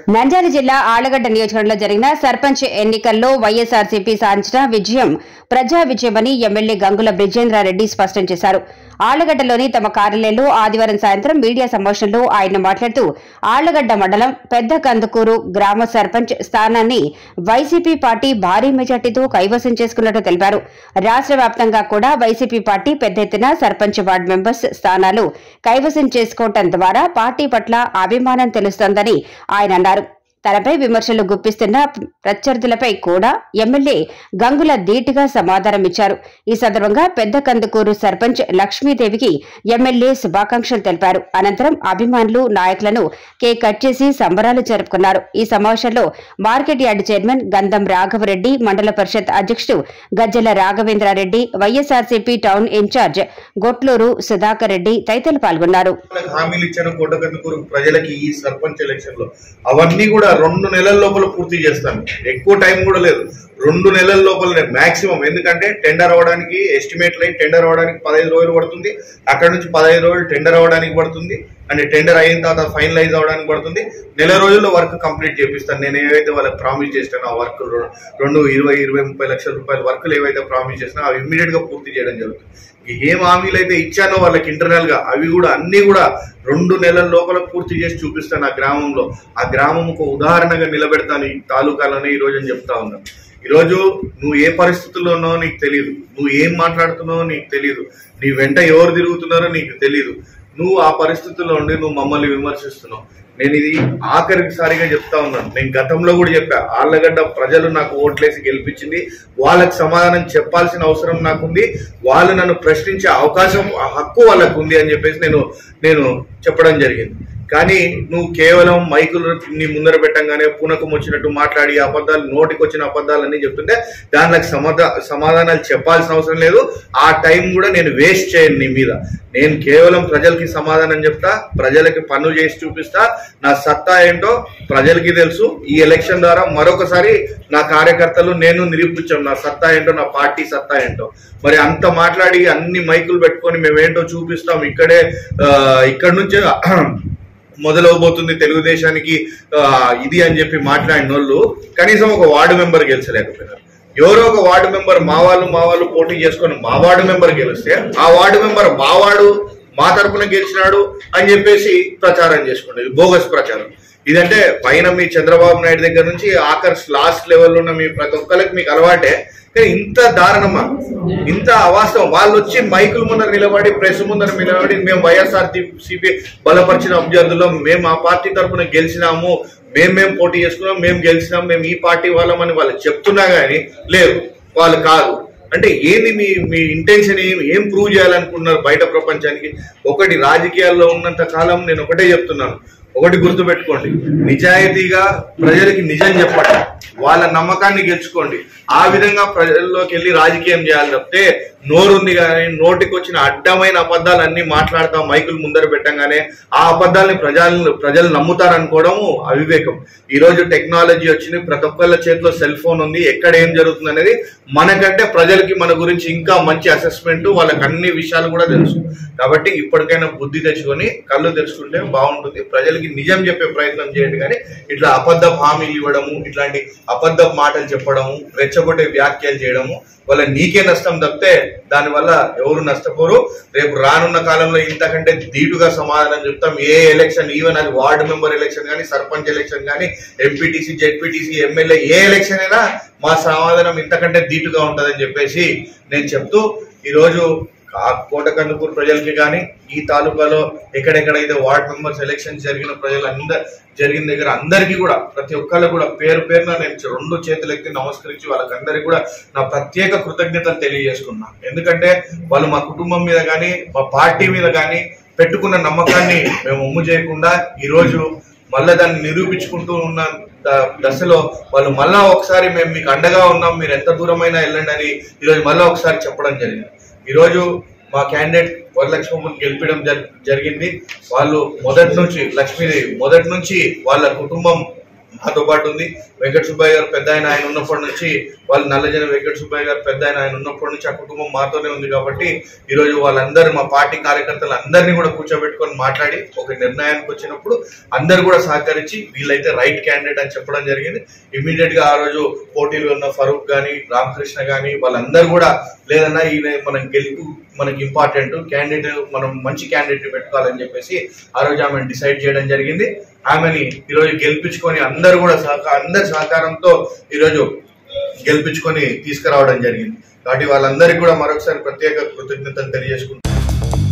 నంద్యాల జిల్లా ఆళ్లగడ్డ నియోజకవర్గంలో జరిగిన సర్పంచ్ ఎన్నికల్లో వైఎస్ఆర్సీపీ సాధించిన విజయం ప్రజా విజయమని ఎమ్మెల్యే గంగుల బ్రిజేంద్రారెడ్డి స్పష్టం చేశారు ఆళ్లగడ్డలోని తమ కార్యాలయంలో ఆదివారం సాయంత్రం మీడియా సమావేశంలో ఆయన మాట్లాడుతూ ఆళ్లగడ్డ మండలం పెద్ద కందుకూరు గ్రామ సర్పంచ్ స్థానాన్ని వైసీపీ పార్టీ భారీ మెజార్టీతో కైవసం చేసుకున్నట్టు తెలిపారు రాష్ట్ర వ్యాప్తంగా కూడా వైసీపీ పార్టీ పెద్ద ఎత్తున సర్పంచ్ వార్డు మెంబర్స్ స్థానాలు కైవసం చేసుకోవటం ద్వారా పార్టీ పట్ల అభిమానం తెలుస్తోందని ఆయన అన్నారు తనపై విమర్శలు గుప్పిస్తున్న ప్రత్యర్థులపై కూడా ఎమ్మెల్యే గంగుల ధీటుగా సమాధానమిచ్చారు ఈ సందర్భంగా పెద్ద కందుకూరు సర్పంచ్ లక్ష్మీదేవికి ఎమ్మెల్యే శుభాకాంక్షలు తెలిపారు అనంతరం అభిమానులు నాయకులను కేక్ కట్ చేసి సంబరాలు జరుపుకున్నారు ఈ సమావేశంలో మార్కెట్ యార్డు చైర్మన్ గంధం రాఘవరెడ్డి మండల పరిషత్ అధ్యక్షుడు Gajjala Raghavendra Reddy YSRCP town incharge Gotluru Sudhakar Reddy తదితరులు పాల్గొన్నారు వాళ్ళకి హామీలు ఇచ్చాను కోటకందుకూరు ప్రజలకి ఈ సర్పంచ్ ఎలక్షన్ లో అవన్నీ కూడా రెండు నెలల లోపల పూర్తి చేస్తాను ఎక్కువ టైం కూడా లేదు రెండు నెలల లోపల మాక్సిమం ఎందుకంటే టెండర్ అవ్వడానికి ఎస్టిమేట్ లైన్ టెండర్ అవ్వడానికి పదహైదు రోజులు పడుతుంది అక్కడ నుంచి పదహైదు రోజులు టెండర్ అవ్వడానికి పడుతుంది అంటే టెండర్ అయిన తర్వాత ఫైనలైజ్ అవ్వడానికి పడుతుంది నెల రోజుల్లో వర్క్ కంప్లీట్ చేపిస్తాను నేను ఏవైతే వాళ్ళకి ప్రామిస్ చేస్తానో ఆ వర్క్ రెండు ఇరవై ఇరవై ముప్పై లక్షల రూపాయల వర్కులు ఏవైతే ప్రామిస్ చేసినా అవి ఇమ్మీడియట్ గా పూర్తి చేయడం జరుగుతుంది ఏం హామీలు అయితే ఇచ్చానో వాళ్ళకి ఇంటర్నల్ గా అవి కూడా అన్ని కూడా రెండు నెలల లోపల పూర్తి చేసి చూపిస్తాను ఆ గ్రామంలో ఆ గ్రామం ఒక ఉదాహరణగా నిలబెడతాను ఈ తాలూకాలోనే ఈ రోజు అని చెప్తా ఉన్నాను ఈరోజు నువ్వు ఏ పరిస్థితుల్లో ఉన్నావో నీకు తెలియదు నువ్వు ఏం మాట్లాడుతున్నావో నీకు తెలియదు నీ వెంట ఎవరు తిరుగుతున్నారో నీకు తెలియదు నువ్వు ఆ పరిస్థితుల్లో ఉండి నువ్వు మమ్మల్ని విమర్శిస్తున్నావు నేను ఇది ఆఖరికి సారిగా చెప్తా ఉన్నాను నేను గతంలో కూడా చెప్పా ఆళ్ళగడ్డ ప్రజలు నాకు ఓట్లేసి గెలిపించింది వాళ్ళకి సమాధానం చెప్పాల్సిన అవసరం నాకుంది వాళ్ళు నన్ను ప్రశ్నించే అవకాశం ఆ హక్కు వాళ్ళకు ఉంది అని చెప్పేసి నేను నేను చెప్పడం జరిగింది కానీ నువ్వు కేవలం మైకులు నీ ముందర పెట్టంగానే పూనకం వచ్చినట్టు మాట్లాడి అబద్ధాలు నోటికి వచ్చిన అబద్ధాలన్నీ చెప్తుంటే దానికి సమాధా సమాధానాలు చెప్పాల్సిన అవసరం లేదు ఆ టైం కూడా నేను వేస్ట్ చేయను నీ మీద నేను కేవలం ప్రజలకి సమాధానం చెప్తా ప్రజలకి పనులు చేసి చూపిస్తా నా సత్తా ఏంటో ప్రజలకి తెలుసు ఈ ఎలక్షన్ ద్వారా మరొకసారి నా కార్యకర్తలు నేను నిరూపించాం నా సత్తా ఏంటో నా పార్టీ సత్తా ఏంటో మరి అంత మాట్లాడి అన్ని మైకులు పెట్టుకొని మేమేంటో చూపిస్తాం ఇక్కడే ఆ, ఇక్కడ నుంచే మొదలవబోతుంది తెలుగుదేశానికి ఆ, ఇది అని చెప్పి మాట్లాడిన వాళ్ళు కనీసం ఒక వార్డు మెంబర్ గెలిచలేకపోయినారు ఎవరో ఒక వార్డు మెంబర్ మా వాళ్ళు మా వాళ్ళు పోటీ చేసుకొని మా వార్డు మెంబర్ గెలిస్తే ఆ వార్డు మెంబర్ మా వాడు మా తరపున గెలిచినాడు అని చెప్పేసి ప్రచారం చేసుకోండి ఇది బోగస్ ప్రచారం ఇదంటే పైన మీ చంద్రబాబు నాయుడు దగ్గర నుంచి ఆఖరి లాస్ట్ లెవెల్లో ఉన్న మీ ప్రతి ఒక్కరికి మీకు అలవాటే కానీ ఇంత దారుణమా ఇంత అవాస్తవం వాళ్ళు వచ్చి మైకుల ముందర నిలబడి ప్రెస్ ముందర నిలబడి మేము వైఎస్ఆర్ సిపి బలపరిచిన అభ్యర్థులు మేము ఆ పార్టీ తరఫున గెలిచినాము మేము మేము పోటీ చేసుకున్నాం మేము గెలిచినాం మేము ఈ పార్టీ వాళ్ళమని వాళ్ళు చెప్తున్నా కానీ లేదు వాళ్ళు కాదు అంటే ఏంది మీ మీ ఇంటెన్షన్ ఏం ఏం ప్రూవ్ చేయాలనుకుంటున్నారు బయట ప్రపంచానికి ఒకటి రాజకీయాల్లో ఉన్నంత కాలం నేను ఒకటే చెప్తున్నాను ఒకటి గుర్తుపెట్టుకోండి నిజాయితీగా ప్రజలకి నిజం చెప్పండి వాళ్ళ నమ్మకాన్ని గెలుచుకోండి ఆ విధంగా ప్రజల్లోకి వెళ్ళి రాజకీయం చేయాలి తప్పితే నోరుంది కానీ నోటికి వచ్చిన అడ్డమైన అబద్ధాలన్నీ మాట్లాడతాం మైకులు ముందర పెట్టంగానే ఆ అబద్ధాలని ప్రజలు ప్రజలు నమ్ముతారనుకోవడము అవివేకం ఈ రోజు టెక్నాలజీ వచ్చింది ప్రతి ఒక్కళ్ళ చేతిలో సెల్ ఫోన్ ఉంది ఎక్కడ ఏం జరుగుతుంది అనేది మనకంటే ప్రజలకి మన గురించి ఇంకా మంచి అసెస్మెంట్ వాళ్ళకి అన్ని విషయాలు కూడా తెలుసు కాబట్టి ఇప్పటికైనా బుద్ధి తెచ్చుకొని కళ్ళు తెచ్చుకుంటే బాగుంటుంది ప్రజలకి నిజం చెప్పే ప్రయత్నం చేయండి కానీ ఇట్లా అబద్ధ హామీలు ఇవ్వడము ఇట్లాంటి అబద్ధ మాటలు చెప్పడము రెచ్చగొట్టే వ్యాఖ్యలు చేయడము వల్ల నీకే నష్టం తప్పితే దానివల్ల ఎవరు నష్టపోరు రేపు రానున్న కాలంలో ఇంతకంటే ధీటుగా సమాధానం చెప్తాం ఏ ఎలక్షన్ ఈవెన్ అది వార్డు మెంబర్ ఎలక్షన్ కానీ సర్పంచ్ ఎలక్షన్ కానీ ఎంపీటీసీ జెడ్పీటీసీ ఎమ్మెల్యే ఏ ఎలక్షన్ అయినా మా సమాధానం ఇంతకంటే ధీటుగా ఉంటుందని చెప్పేసి నేను చెప్తూ ఈరోజు ఆ కోటకందుకూరు ప్రజలకి కానీ ఈ తాలూకాలో ఎక్కడెక్కడైతే వార్డ్ మెంబర్స్ ఎలక్షన్ జరిగిన ప్రజలు అందరు జరిగిన దగ్గర అందరికీ కూడా ప్రతి ఒక్కళ్ళు కూడా పేరు పేరున నేను రెండు చేతులు ఎత్తి నమస్కరించి వాళ్ళకందరికీ కూడా నా ప్రత్యేక కృతజ్ఞతలు తెలియజేసుకున్నా ఎందుకంటే వాళ్ళు మా కుటుంబం మీద కానీ మా పార్టీ మీద కానీ పెట్టుకున్న నమ్మకాన్ని మేము ఒమ్ము చేయకుండా ఈరోజు మళ్ళా దాన్ని నిరూపించుకుంటూ ఉన్న ద- దశలో వాళ్ళు మళ్ళా ఒకసారి మేము మీకు అండగా ఉన్నాం మీరు ఎంత దూరమైనా వెళ్ళండి అని ఈరోజు మళ్ళా ఒకసారి చెప్పడం జరిగింది ఈరోజు మా క్యాండిడేట్ వరలక్ష్మమ్మని గెలిపించడం జరి- జరిగింది వాళ్ళు మొదటి నుంచి లక్ష్మీదేవి మొదటి నుంచి వాళ్ళ కుటుంబం మాతో పాటు ఉంది వెంకట సుబ్బయ్య గారు పెద్ద ఆయన ఆయన ఉన్నప్పటి నుంచి వాళ్ళు నల్లజన వెంకట సుబ్బయ్య గారు పెద్ద ఆయన ఆయన ఉన్నప్పటి నుంచి ఆ కుటుంబం మాతోనే ఉంది కాబట్టి ఈ రోజు వాళ్ళందరూ మా పార్టీ కార్యకర్తలు అందరినీ కూడా కూర్చోబెట్టుకొని మాట్లాడి ఒక నిర్ణయానికి వచ్చినప్పుడు అందరు కూడా సహకరించి వీళ్ళైతే రైట్ క్యాండిడేట్ అని చెప్పడం జరిగింది ఇమీడియట్ గా ఆ రోజు పోటీలో ఉన్న ఫరూక్ గాని రామకృష్ణ గాని వాళ్ళందరూ కూడా లేదన్నా ఈయన మనం గెలుపు మనకి ఇంపార్టెంట్ క్యాండిడేట్ మనం మంచి క్యాండిడేట్ పెట్టుకోవాలని చెప్పేసి ఆ రోజు ఆమె డిసైడ్ చేయడం జరిగింది ఆమెని ఈరోజు గెలిపించుకొని అందరు కూడా సహకార అందరి సహకారంతో ఈరోజు గెలిపించుకొని తీసుకురావడం జరిగింది కాబట్టి వాళ్ళందరికీ కూడా మరొకసారి ప్రత్యేక కృతజ్ఞతలు తెలియజేసుకుంటున్నాను